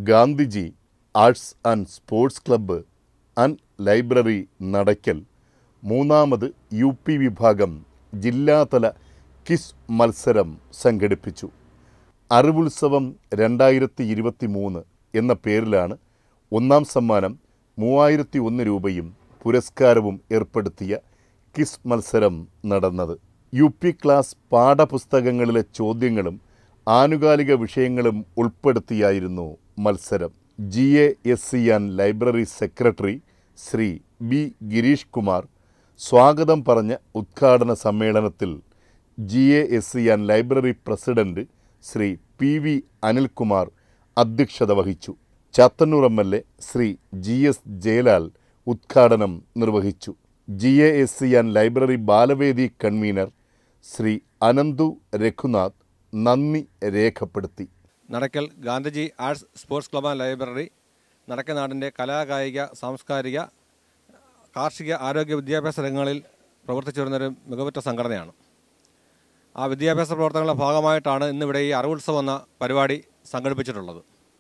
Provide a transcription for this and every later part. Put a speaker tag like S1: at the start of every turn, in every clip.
S1: Gandhiji arts and sports club and library Nadakkal മൂന്നാമത് U P വിഭാഗം ജില്ലാതല കിസ് മത്സരം സംഘടിപ്പിച്ചു അറിവുത്സവം രണ്ടായിരത്തി ഇരുപത്തി മൂന്ന് എന്ന പേരിലാണ് ഒന്നാം സമ്മാനം മൂവായിരത്തി ഒന്ന് രൂപയും പുരസ്കാരവും ഏർപ്പെടുത്തിയ കിസ് മത്സരം നടന്നത് യു പി ക്ലാസ് പാഠപുസ്തകങ്ങളിലെ ചോദ്യങ്ങളും ആനുകാലിക വിഷയങ്ങളും ഉൾപ്പെടുത്തിയായിരുന്നു മത്സരം G A S C and library secretary Shri B Girish Kumar സ്വാഗതം പറഞ്ഞ ഉദ്ഘാടന സമ്മേളനത്തിൽ G A S C and library president Shri P V Anilkumar അധ്യക്ഷത വഹിച്ചു Chathannoor M L A Shri G S Jayalal ഉദ്ഘാടനം നിർവഹിച്ചു G A S C and library ബാലവേദി കൺവീനർ ശ്രീ അനന്തു രഘുനാഥ് നന്ദി രേഖപ്പെടുത്തി
S2: Nadakkal Gandhiji arts sports club and library നടക്കനാടിൻ്റെ കലാകായിക സാംസ്കാരിക കാർഷിക ആരോഗ്യ വിദ്യാഭ്യാസ രംഗങ്ങളിൽ പ്രവർത്തിച്ചു വരുന്നൊരു മികവുറ്റ സംഘടനയാണ് ആ വിദ്യാഭ്യാസ പ്രവർത്തനങ്ങളുടെ ഭാഗമായിട്ടാണ് ഇന്നിവിടെ ഈ അറിവുത്സവം എന്ന പരിപാടി സംഘടിപ്പിച്ചിട്ടുള്ളത്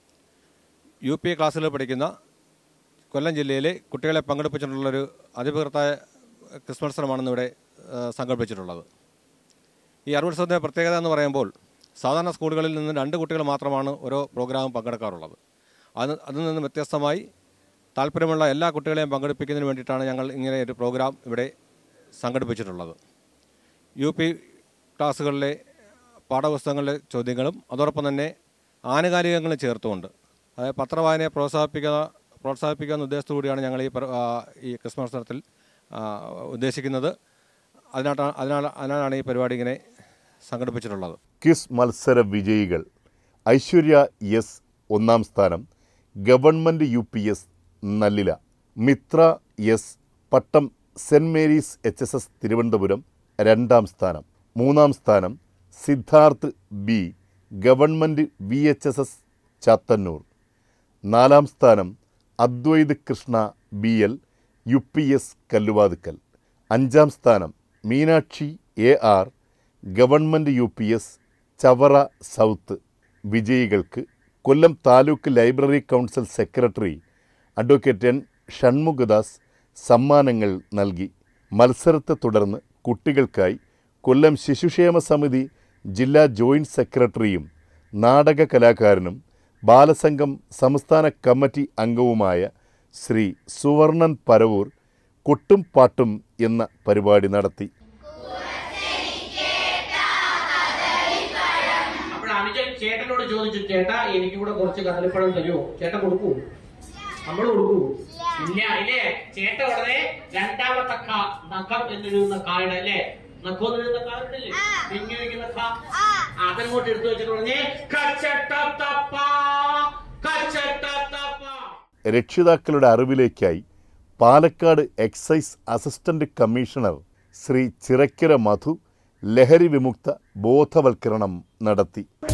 S2: യു പി ക്ലാസ്സിൽ പഠിക്കുന്ന കൊല്ലം ജില്ലയിലെ കുട്ടികളെ പങ്കെടുപ്പിച്ചിട്ടുള്ളൊരു അതിപകൃത്തായ ക്രിസ്മസ് മത്സരമാണ് ഇന്നിവിടെ ആ, സംഘടിപ്പിച്ചിട്ടുള്ളത് ഈ അറിവുത്സവത്തിൻ്റെ പ്രത്യേകത എന്ന് പറയുമ്പോൾ സാധാരണ സ്കൂളുകളിൽ നിന്ന് രണ്ട് കുട്ടികൾ മാത്രമാണ് ഓരോ പ്രോഗ്രാമും പങ്കെടുക്കാറുള്ളത് അത് അതിൽ നിന്ന് വ്യത്യസ്തമായി താല്പര്യമുള്ള എല്ലാ കുട്ടികളെയും പങ്കെടുപ്പിക്കുന്നതിന് വേണ്ടിയിട്ടാണ് ഞങ്ങൾ ഇങ്ങനെ ഒരു പ്രോഗ്രാം ഇവിടെ സംഘടിപ്പിച്ചിട്ടുള്ളത് യു പി ക്ലാസ്സുകളിലെ പാഠപുസ്തകങ്ങളിലെ ചോദ്യങ്ങളും അതോടൊപ്പം തന്നെ ആനുകാലികങ്ങളും ചേർത്തുകൊണ്ട് അതായത് പത്രവായനയെ പ്രോത്സാഹിപ്പിക്കുക പ്രോത്സാഹിപ്പിക്കുക എന്ന ഉദ്ദേശത്തോടു കൂടിയാണ് ഞങ്ങൾ ഈ പ്ര- ആ, ഈ ക്രിസ്മസ് മത്സരത്തിൽ ആ, ഉദ്ദേശിക്കുന്നത് അതിനാട്ടാണ് അതിനാൽ അതിനാലാണ് ഈ പരിപാടി ഇങ്ങനെ സംഘടിപ്പിച്ചിട്ടുള്ളത്
S1: ക്വിസ് മത്സര വിജയികൾ ഐശ്വര്യ എസ് ഒന്നാം സ്ഥാനം government U P S Nallila Mithra S Pattam saint Mary's H S S Thiruvananthapuram രണ്ടാം സ്ഥാനം മൂന്നാം സ്ഥാനം Siddharth B government V H S S Chathannoor നാലാം സ്ഥാനം Advaith Krishna B L U P S Kalluvathukkal അഞ്ചാം സ്ഥാനം Meenakshi A R government U P S Chavara south വിജയികൾക്ക് Kollam taluk library council secretary advocate N Shanmukhadas സമ്മാനങ്ങൾ നൽകി മത്സരത്തെ തുടർന്ന് കുട്ടികൾക്കായി കൊല്ലം ശിശുക്ഷേമ സമിതി ജില്ലാ ജോയിൻറ്റ് സെക്രട്ടറിയും നാടക കലാകാരനും ബാലസംഘം സംസ്ഥാന കമ്മിറ്റി അംഗവുമായ ശ്രീ സുവർണൻ പരവൂർ കൊട്ടും പാട്ടും എന്ന പരിപാടി നടത്തി
S3: അപ്പോൾ അനുജൻ ചേട്ടനോട് ചോദിച്ചു ചേട്ടാ എനിക്ക് കൂടെ കുറച്ച് കദളിപ്പഴം തരുമോ ചേട്ടൻ കൊടുക്കൂ നമ്മൾ കൊടുക്കൂ ഇല്ല ഇല്ലേ ചേട്ട ഉടനെ രണ്ടാമത്തെ കാ നഖം എന്നിരുന്ന കായുടെ അല്ലേ നഖം എന്നിരുന്ന കായുണ്ടല്ലേ ഇങ്ങനെ ഇരിക്കുന്ന കാ അതങ്ങോട്ട് എടുത്തു വെച്ചിട്ട് പറഞ്ഞേ കച്ചട്ടത്തപ്പ കച്ചട്ടത്തപ്പ
S1: രക്ഷിതാക്കളുടെ അറിവിലേക്കായി Palakkad excise assistant commissioner Shri Chirakkara Madhu ലഹരി വിമുക്ത ബോധവൽക്കരണം നടത്തി